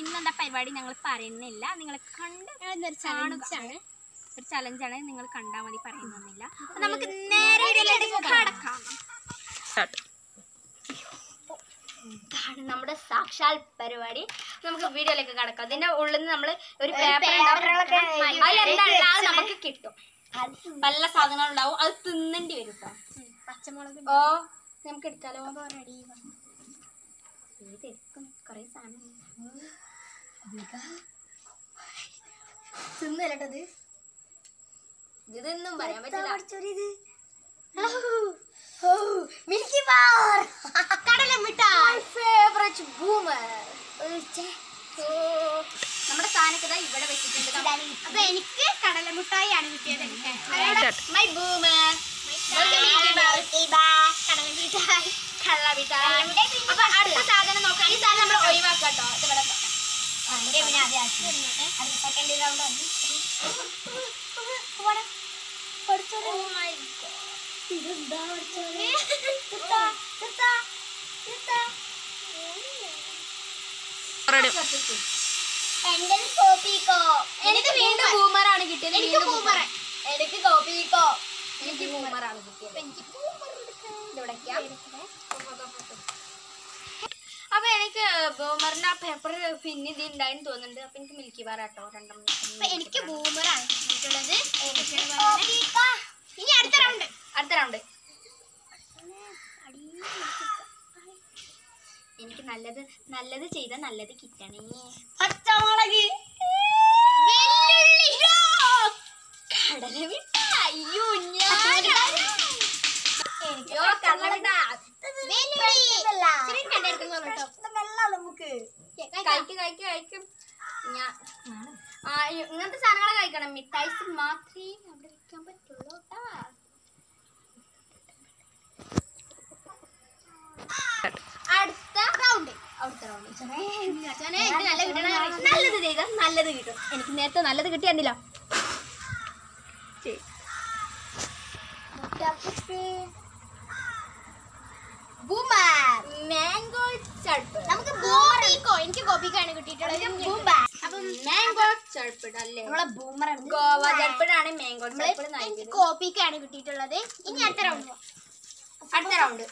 ഇന്നെന്താ പരിപാടി ഞങ്ങൾ പറയുന്നില്ല നിങ്ങൾ കണ്ട് ഇന്നൊരു കാണുക. ചലഞ്ചാണ് ഒരു ചലഞ്ചാണ് നിങ്ങൾ കണ്ടാൽ മതി പറയുന്നൊന്നുമില്ല അപ്പൊ നമുക്ക് നേരെ ഇതിലേക്ക് കടക്കാം ഇതാണ് നമ്മുടെ സാക്ഷാൽ പരിപാടി നമുക്ക് വീഡിയോയിലേക്ക് കടക്കാം അതിന്റെ ഉള്ളിൽ നിന്ന് നമ്മൾ ഒരു പേപ്പർ പേപ്പറിലൊക്കെ എഴുതി അതിലെന്താണ് വെച്ചത്. നമുക്ക് കിട്ടും പല സാധനങ്ങൾ ഉണ്ടാവും അത് തിന്നേണ്ടി വരും കേട്ടോ പച്ചമുളക് ഓ നമുക്ക് എടുക്കാലോ റെഡി ഏതെടുക്കും കുറേ സാധനം തിന്നല്ലട്ടത് ഇതൊന്നും പറയാൻ പറ്റില്ല മിൽക്കി ബാർ കടല മിഠായി ഫേവറേറ്റ് ബൂമർ നമ്മുടെ സാധനമൊക്കെ ദാ ഇവിടെ വെച്ചിട്ടുണ്ട് ദാ. അപ്പൊ എനിക്ക് കടല മിഠായി ആണ് കിട്ടിയത് മൈ ബൂമർ കടല മിഠായി കള്ള മിഠായി അപ്പൊ അടുത്ത സാധനം നോക്കാം ഈ സാധനം നമ്മൾ ഒഴിവാക്കാം കേട്ടോ ഇത് ഇവിടെ വെക്കാം. Second round Oh my God. ഇതെന്താ പഠിച്ചോനെ എന്റെ കോപ്പിക്കോ എനിക്ക് വീണ്ടും ബൂമറാണ് കിട്ടിയത് എനിക്ക് വീണ്ടും ബൂമർ എനിക്ക് കോപ്പിക്കോ എനിക്ക് ബൂമറാണ് കിട്ടിയത് എനിക്ക് ബൂമർ ഇവിടെ വെക്കാം. അപ്പൊ എനിക്ക് ബൂമറിന്റെ ആ പേപ്പർ പിന്നെ ഇത് ഉണ്ടായെന്ന് തോന്നുന്നുണ്ട് അപ്പൊ എനിക്ക് മിൽക്കി ബാർ ആട്ടോ രണ്ടെണ്ണം അപ്പൊ എനിക്ക് ബൂമറാണ് കിട്ടിയിട്ടുള്ളത് ഇനി അടുത്ത റൗണ്ട് അടുത്ത റൗണ്ട് എനിക്ക് നല്ലത് നല്ലത് ചെയ്ത നല്ലത് കിട്ടണേ പച്ചമുളക് കടല മിഠായി. അയ്യോ ഞാൻ അയ്യോ കടല മിഠായി. കഴിക്ക് കഴിക്ക് കഴിക്കും ഞാൻ ആ ഇ- ഇങ്ങനത്തെ സാധനങ്ങൾ കഴിക്കണം മിഠായിസ് മാത്രമേ അവിടെ വെക്കാൻ പറ്റുള്ളൂ ട്ടാ. അടുത്ത റൗണ്ട് അടുത്ത റൗണ്ട് നല്ലത് ചെയ്ത നല്ലത് കിട്ടും എനിക്ക് നേരത്തെ നല്ലത് കിട്ടിയല്ലോ മാംഗോ ചടുപ്പ് നമുക്ക് ഗോപിക്കോ എനിക്ക് ഗോപിക്കാണ് കിട്ടിയിട്ടുള്ളത് മാംഗോ ചടുപ്പിട് അല്ലേ നമ്മളെ ബൂമറാണ് ഗോവ ചടുപ്പിടാണ് മാംഗോ ചടുപ്പിട് നൽകിയത് കോപ്പിക്കാണ് കിട്ടിയിട്ടുള്ളത് ഇനി അടുത്ത റൗണ്ട് അടുത്ത റൗണ്ട്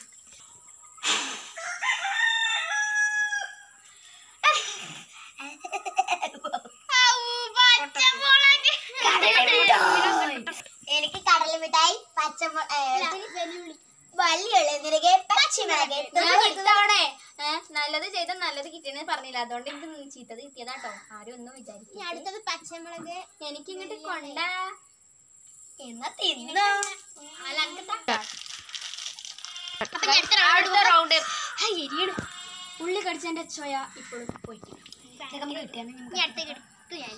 എനിക്ക് കടല മിഠായി പച്ചമുളക് വലിയുള്ളി നിരകെ പച്ചമുളക് ഞാൻ ഇത്തവണ നല്ലത് ചെയ്ത നല്ലത് കിട്ടിയെന്ന് പറഞ്ഞില്ല അതുകൊണ്ട് എനിക്ക് ചീത്തത് കിട്ടിയതാട്ടോ ആരും ഒന്നും ഇനി വിചാരിക്കും അടുത്തത് പച്ചമുളക് എനിക്ക് ഇങ്ങോട്ട് കൊണ്ട എന്നാ തിന്നോ അല്ല എനിക്ക് താ. അപ്പൊ ഇനി അടുത്ത round അടുത്ത റൗണ്ട് എരിയണം ഉള്ളി കടിച്ചതിന്റെ ചോയ ഇപ്പോഴും പോയിട്ട് ഇനി അടുത്ത കിട്ടു ഞാൻ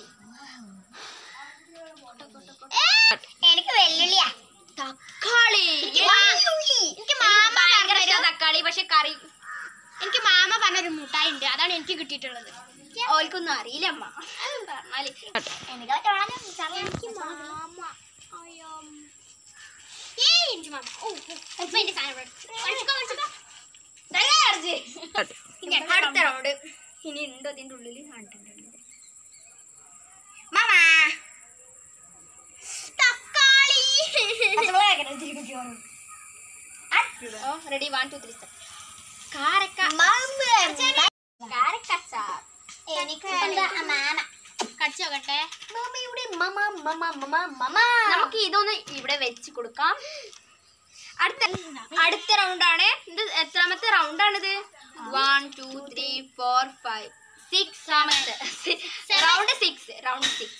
എനിക്ക് വെല്ലുള്ളിയാ തക്കാളി വെല്ലുള്ളി എനിക്ക് മാമ ഭയങ്കര പറഞ്ഞൊരു- ഇഷ്ടാ തക്കാളി പക്ഷെ കറി എനിക്ക് മാമ പറഞ്ഞൊരു മുട്ടായി ഉണ്ട് അതാണ് എനിക്ക് കിട്ടിയിട്ടുള്ളത് ഓൽക്കൊന്നും അറിയില്ല അമ്മ പറഞ്ഞാല് എനിക്ക് മാമ അയ്യോ. ഏയ് എനിക്ക് മാമ ഓ ഓ. ഇപ്പൊ എന്റെ സാധനം ഇവിടെ. കഴിച്ചിക്കോ, കഴിച്ചിക്കോ. ഇനി അടുത്ത റൗണ്ട് ഇനി ഉണ്ടോ ഇതിന്റെ ഉള്ളിൽ കണ്ടിട്ടുണ്ട് മാമ തക്കാളി റെഡി വൺ ടു ത്രീ കാരക്ക കാരക്കച്ചാർ എനിക്ക് എന്താ മാമ കടിച്ചോക്കട്ടെ മമ്മയുടെ മമ മമ മമ മമ നമുക്ക് ഇതൊന്ന് ഇവിടെ വെച്ച് കൊടുക്കാം അടുത്ത അടുത്ത റൗണ്ട് ആണ് ഇത് എത്രാമത്തെ റൗണ്ട് ആണിത് one two three four five six ആമത്തെ റൗണ്ട് സിക്സ് റൗണ്ട് സിക്സ്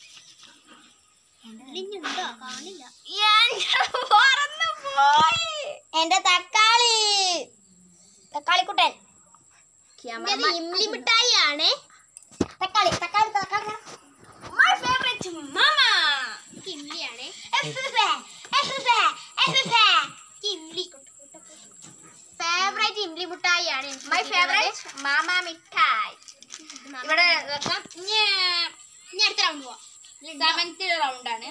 ഉണ്ടോ കാണില്ല പറന്നു പോയി എന്റെ തക്കാളി തക്കാളിക്കുട്ടൻ ക്യാമറ ഇമ്ലി മിഠായി ആണ് തക്കാളി തക്കാളി തക്കാളി മൈ ഫേവറേറ്റ് മമ ഇമ്ലിയാണ് ഇമ്ലി ഫേവറേറ്റ് ഇമ്ലി മിഠായി ആണ് എനിക്ക് മൈ കിട്ടിയിട്ടുള്ളത്. ഫേവറേറ്റ് മാമ മിഠായി ഇവിടെ വെക്കാം ഇനി ഇനി അടുത്ത റൗണ്ട് പോവാം സെവൻത്ത് റൗണ്ട് ആണ്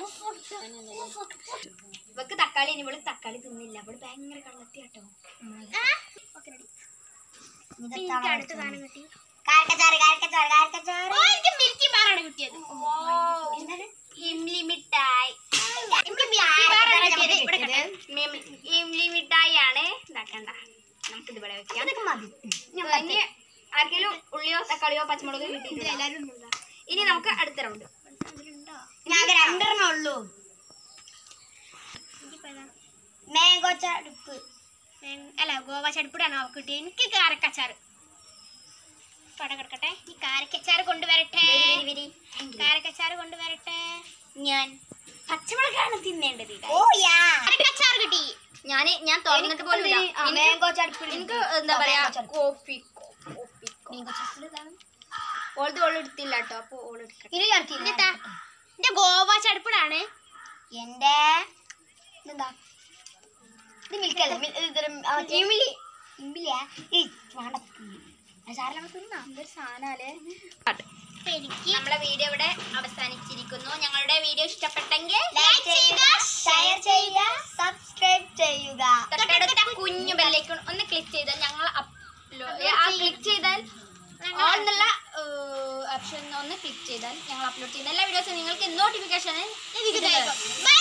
ഇവക്ക് തക്കാളി ഇനി ഇവള് തക്കാളി തിന്നില്ല അവള് ഭയങ്കര കള്ളത്തി കേട്ടോ ഓക്കെ റെഡി എനിക്ക് അടുത്ത സാധനം കിട്ടി കാരക്കച്ചാറ് കാരക്കച്ചാറ് ഓ, എനിക്ക് മിൽക്കി ബാറാണ് കിട്ടിയത് ഇംലി മിഠായി എനിക്ക് മിൽക്കി ബാറാണ് ഇവിടെ കിട്ടിയത് കിടക്കട്ടെ. മിം- ഇംലി മിഠായി ആണ് ഇതാക്കണ്ട നമുക്ക് ഇത് ഇവിടെ വെക്കാം ഇനി ആർക്കെങ്കിലും ഉള്ളിയോ തക്കാളിയോ പച്ചമുളകോ കിട്ടിയിട്ടില്ല ഇനി നമുക്ക് അടുത്ത റൗണ്ട് ഞാൻ രണ്ടെണ്ണം ഉള്ളൂ മാംഗോ ചടുപ്പ് അല്ല ഗോവ ചടുപ്പിടാണ് അവൾക്ക് കിട്ടിയത് എനിക്ക് കാരക്കച്ചാറ് പട കിടക്കട്ടെ ഈ കാരക്കച്ചാറ് കൊണ്ടുവരട്ടെ കാരക്കച്ചാറ് കൊണ്ടുവരട്ടെ ഞാൻ പച്ചമുളകാണ് തിന്നേണ്ടത് ഓ യാ കാരക്കച്ചാറ് കിട്ടി ഞാൻ ഞാൻ തുറന്നിട്ട് പോലും ഇല്ല. എനിക്ക് മാംഗോ ചടുപ്പ് എനിക്ക് എന്താ പറയാ കോഫി കോഫി ഓൾത് ഓൾ എടുത്തില്ല കേട്ടോ അപ്പൊ ഓൾ എടുക്കട്ടെ ഇത് ചേർത്തില്ല ഇതെന്താ? എന്റെ ഗോവ ചടുപ്പിടാണ് എന്റെ ഇതെന്താ ഇത് മിൽക്കല്ല ഇമ്മിലി ഇമ്മിലിയാ ഈ വേണ്ട സാറിനൊക്കെ തിന്നാ എന്തൊരു സാധനാലേ അപ്പൊ എനിക്ക് നമ്മളെ വീഡിയോ ഇവിടെ അവസാനിച്ചിരിക്കുന്നു ഞങ്ങളുടെ വീഡിയോ ഇഷ്ടപ്പെട്ടെങ്കിൽ ലൈക്ക് ചെയ്യുക ഷെയർ ചെയ്യുക സബ്സ്ക്രൈബ് ചെയ്യുക തൊട്ടടുത്ത കുഞ്ഞു ബെല്ലേക്ക് ഒന്ന് ക്ലിക്ക് ചെയ്താൽ ഞങ്ങൾ അപ്ലോഡ് ആ ക്ലിക്ക് ചെയ്താൽ ഓൾ എന്നുള്ള ഓപ്ഷൻ ഒന്ന് ക്ലിക്ക് ചെയ്താൽ ഞങ്ങൾ അപ്ലോഡ് ചെയ്യുന്ന എല്ലാ വീഡിയോസും നിങ്ങൾക്ക് നോട്ടിഫിക്കേഷൻ ബൈ